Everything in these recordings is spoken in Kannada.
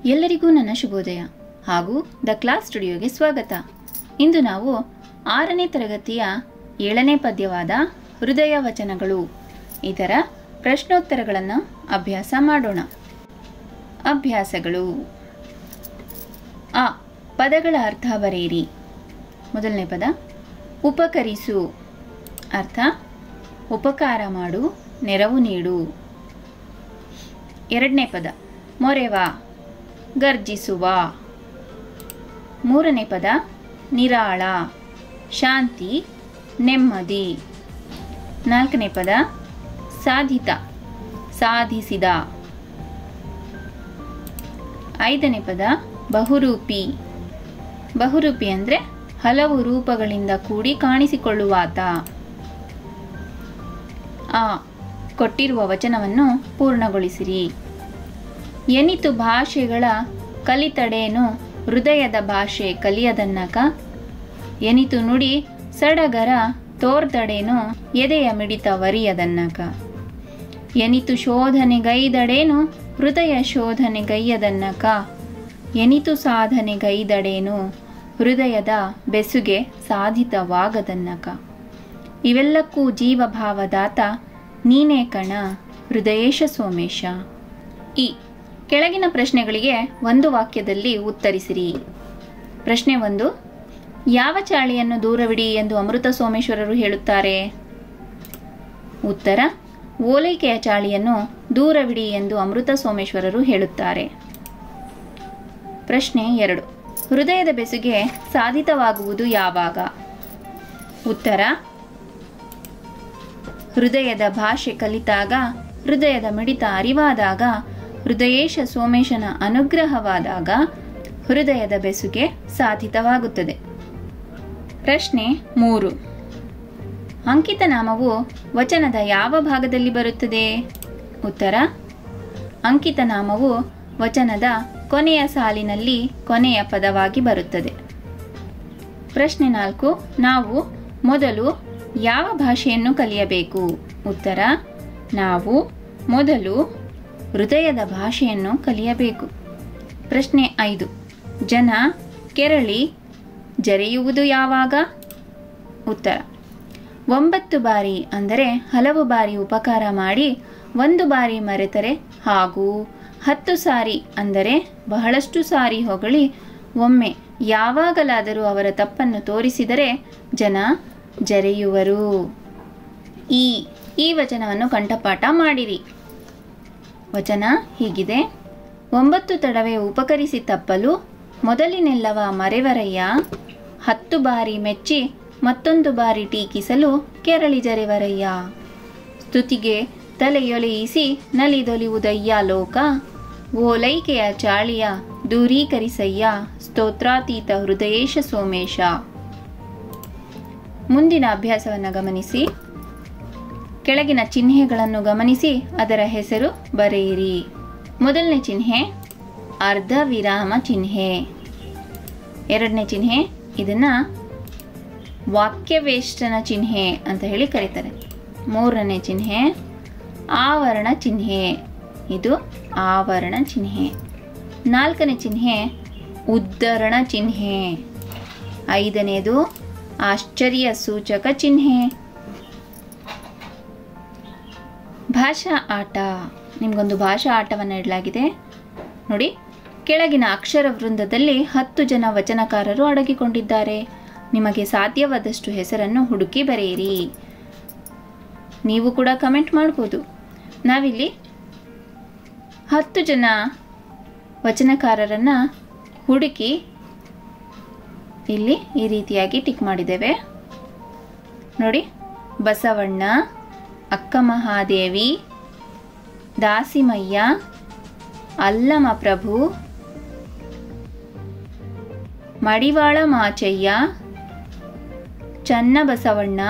ಎಲ್ಲರಿಗೂ ನನ್ನ ಶುಭೋದಯ ಹಾಗೂ ದ ಕ್ಲಾಸ್ ಸ್ಟುಡಿಯೋಗೆ ಸ್ವಾಗತ ಇಂದು ನಾವು ಆರನೇ ತರಗತಿಯ ಏಳನೇ ಪದ್ಯವಾದ ಹೃದಯ ವಚನಗಳು ಇದರ ಪ್ರಶ್ನೋತ್ತರಗಳನ್ನು ಅಭ್ಯಾಸ ಮಾಡೋಣ ಅಭ್ಯಾಸಗಳು ಆ ಪದಗಳ ಅರ್ಥ ಬರೆಯಿರಿ ಮೊದಲನೇ ಪದ ಉಪಕರಿಸು ಅರ್ಥ ಉಪಕಾರ ಮಾಡು ನೆರವು ನೀಡು ಎರಡನೇ ಪದ ಮೊರೆವ ಗರ್ಜಿಸುವ ಮೂರನೇ ಪದ ನಿರಾಳ ಶಾಂತಿ ನೆಮ್ಮದಿ ನಾಲ್ಕನೇ ಪದ ಸಾಧಿತ ಸಾಧಿಸಿದ ಐದನೇ ಪದ ಬಹುರೂಪಿ ಬಹುರೂಪಿ ಅಂದರೆ ಹಲವು ರೂಪಗಳಿಂದ ಕೂಡಿ ಕಾಣಿಸಿಕೊಳ್ಳುವಾತ ಆ ಕೊಟ್ಟಿರುವ ವಚನವನ್ನು ಪೂರ್ಣಗೊಳಿಸಿರಿ ಎನಿತು ಭಾಷೆಗಳ ಕಲಿತಡೇನು ಹೃದಯದ ಭಾಷೆ ಕಲಿಯದನ್ನಕ ಎನಿತು ನುಡಿ ಸಡಗರ ತೋರ್ದಡೇನು ಎದೆಯ ಮಿಡಿತ ವರಿಯದನ್ನಕ ಎನಿತು ಶೋಧನೆಗೈದಡೇನು ಹೃದಯ ಶೋಧನೆಗೈಯದನ್ನಕ ಎನಿತು ಸಾಧನೆಗೈದಡೇನು ಹೃದಯದ ಬೆಸುಗೆ ಸಾಧಿತವಾಗದನ್ನಕ ಇವೆಲ್ಲಕ್ಕೂ ಜೀವಭಾವದಾತ ನೀನೇ ಕಣ ಹೃದಯೇಶ ಸೋಮೇಶ ಈ ಕೆಳಗಿನ ಪ್ರಶ್ನೆಗಳಿಗೆ ಒಂದು ವಾಕ್ಯದಲ್ಲಿ ಉತ್ತರಿಸಿರಿ ಪ್ರಶ್ನೆ ಒಂದು ಯಾವ ಚಾಳಿಯನ್ನು ದೂರವಿಡಿ ಎಂದು ಅಮೃತ ಸೋಮೇಶ್ವರರು ಹೇಳುತ್ತಾರೆ ಉತ್ತರ ಓಲೈಕೆಯ ಚಾಳಿಯನ್ನು ದೂರವಿಡಿ ಎಂದು ಅಮೃತ ಸೋಮೇಶ್ವರರು ಹೇಳುತ್ತಾರೆ ಪ್ರಶ್ನೆ ಎರಡು ಹೃದಯದ ಬೆಸುಗೆ ಸಾಧಿತವಾಗುವುದು ಯಾವಾಗ ಉತ್ತರ ಹೃದಯದ ಭಾಷೆ ಕಲಿತಾಗ ಹೃದಯದ ಮಿಡಿತ ಅರಿವಾದಾಗ ಹೃದಯೇಶ ಸೋಮೇಶನ ಅನುಗ್ರಹವಾದಾಗ ಹೃದಯದ ಬೆಸುಗೆ ಸಾಧಿತವಾಗುತ್ತದೆ ಪ್ರಶ್ನೆ ಮೂರು ಅಂಕಿತ ನಾಮವು ವಚನದ ಯಾವ ಭಾಗದಲ್ಲಿ ಬರುತ್ತದೆ ಉತ್ತರ ಅಂಕಿತ ನಾಮವು ವಚನದ ಕೊನೆಯ ಸಾಲಿನಲ್ಲಿ ಕೊನೆಯ ಪದವಾಗಿ ಬರುತ್ತದೆ ಪ್ರಶ್ನೆ ನಾಲ್ಕು ನಾವು ಮೊದಲು ಯಾವ ಭಾಷೆಯನ್ನು ಕಲಿಯಬೇಕು ಉತ್ತರ ನಾವು ಮೊದಲು ಹೃದಯದ ಭಾಷೆಯನ್ನು ಕಲಿಯಬೇಕು ಪ್ರಶ್ನೆ ಐದು ಜನ ಕೆರಳಿ ಜರೆಯುವುದು ಯಾವಾಗ ಉತ್ತರ ಒಂಬತ್ತು ಬಾರಿ ಅಂದರೆ ಹಲವು ಬಾರಿ ಉಪಕಾರ ಮಾಡಿ ಒಂದು ಬಾರಿ ಮರೆತರೆ ಹಾಗೂ ಹತ್ತು ಸಾರಿ ಅಂದರೆ ಬಹಳಷ್ಟು ಸಾರಿ ಹೊಗಳಿ ಒಮ್ಮೆ ಯಾವಾಗಲಾದರೂ ಅವರ ತಪ್ಪನ್ನು ತೋರಿಸಿದರೆ ಜನ ಜರೆಯುವರು ಈ ಈ ವಚನವನ್ನು ಕಂಠಪಾಠ ಮಾಡಿರಿ ವಚನ ಹೀಗಿದೆ ಒಂಬತ್ತು ತಡವೆ ಉಪಕರಿಸಿ ತಪ್ಪಲು ಮೊದಲಿನೆಲ್ಲವ ಮರೆವರಯ್ಯ ಹತ್ತು ಬಾರಿ ಮೆಚ್ಚಿ ಮತ್ತೊಂದು ಬಾರಿ ಟೀಕಿಸಲು ಕೆರಳಿ ಜರೆವರಯ್ಯ ಸ್ತುತಿಗೆ ತಲೆಯೊಲೆಯಿಸಿ ನಲಿದೊಲಿವುದಯ್ಯ ಲೋಕ ಓಲೈಕೆಯ ಚಾಳಿಯ ದೂರೀಕರಿಸಯ್ಯ ಸ್ತೋತ್ರಾತೀತ ಹೃದಯೇಶ ಸೋಮೇಶ ಮುಂದಿನ ಅಭ್ಯಾಸವನ್ನು ಗಮನಿಸಿ ಕೆಳಗಿನ ಚಿಹ್ನೆಗಳನ್ನು ಗಮನಿಸಿ ಅದರ ಹೆಸರು ಬರೆಯಿರಿ ಮೊದಲನೇ ಚಿಹ್ನೆ ಅರ್ಧ ವಿರಾಮ ಚಿಹ್ನೆ ಎರಡನೇ ಚಿಹ್ನೆ ಇದನ್ನ ವಾಕ್ಯವೇಷ್ಟನ ಚಿಹ್ನೆ ಅಂತ ಹೇಳಿ ಕರೀತಾರೆ ಮೂರನೇ ಚಿಹ್ನೆ ಆವರಣ ಚಿಹ್ನೆ ಇದು ಆವರಣ ಚಿಹ್ನೆ ನಾಲ್ಕನೇ ಚಿಹ್ನೆ ಉದ್ಧರಣ ಚಿಹ್ನೆ ಐದನೇದು ಆಶ್ಚರ್ಯ ಸೂಚಕ ಚಿಹ್ನೆ ಭಾಷಾ ಆಟ ನಿಮಗೊಂದು ಭಾಷಾ ಆಟವನ್ನು ಇಡಲಾಗಿದೆ ನೋಡಿ ಕೆಳಗಿನ ಅಕ್ಷರ ವೃಂದದಲ್ಲಿ ಹತ್ತು ಜನ ವಚನಕಾರರು ಅಡಗಿಕೊಂಡಿದ್ದಾರೆ ನಿಮಗೆ ಸಾಧ್ಯವಾದಷ್ಟು ಹೆಸರನ್ನು ಹುಡುಕಿ ಬರೆಯಿರಿ ನೀವು ಕೂಡ ಕಮೆಂಟ್ ಮಾಡ್ಬೋದು ನಾವಿಲ್ಲಿ ಹತ್ತು ಜನ ವಚನಕಾರರನ್ನು ಹುಡುಕಿ ಇಲ್ಲಿ ಈ ರೀತಿಯಾಗಿ ಟಿಕ್ ಮಾಡಿದ್ದೇವೆ ನೋಡಿ ಬಸವಣ್ಣ ಅಕ್ಕ ಮಹಾದೇವಿ ದಾಸಿಮಯ್ಯ ಅಲ್ಲಮ ಪ್ರಭು ಮಡಿವಾಳ ಮಾಚಯ್ಯ ಚನ್ನಬಸವಣ್ಣ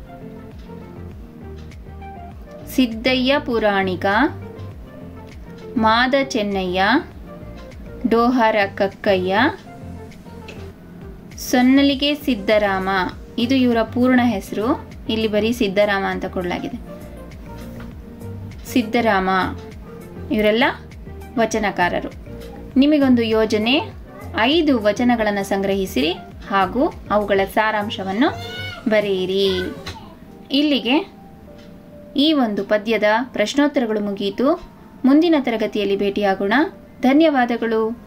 ಸಿದ್ದಯ್ಯ ಪುರಾಣಿಕ ಮಾದ ಚೆನ್ನಯ್ಯ ಡೋಹರ ಕಕ್ಕಯ್ಯ ಸೊನ್ನಲಿಗೆ ಸಿದ್ದರಾಮ ಇದು ಇವರ ಪೂರ್ಣ ಹೆಸರು ಇಲ್ಲಿ ಬರೀ ಸಿದ್ದರಾಮ ಅಂತ ಕೊಡಲಾಗಿದೆ ಸಿದ್ದರಾಮ ಇವರೆಲ್ಲ ವಚನಕಾರರು ನಿಮಗೊಂದು ಯೋಜನೆ ಐದು ವಚನಗಳನ್ನು ಸಂಗ್ರಹಿಸಿರಿ ಹಾಗೂ ಅವುಗಳ ಸಾರಾಂಶವನ್ನು ಬರೆಯಿರಿ ಇಲ್ಲಿಗೆ ಈ ಒಂದು ಪದ್ಯದ ಪ್ರಶ್ನೋತ್ತರಗಳು ಮುಗಿಯಿತು ಮುಂದಿನ ತರಗತಿಯಲ್ಲಿ ಭೇಟಿಯಾಗೋಣ ಧನ್ಯವಾದಗಳು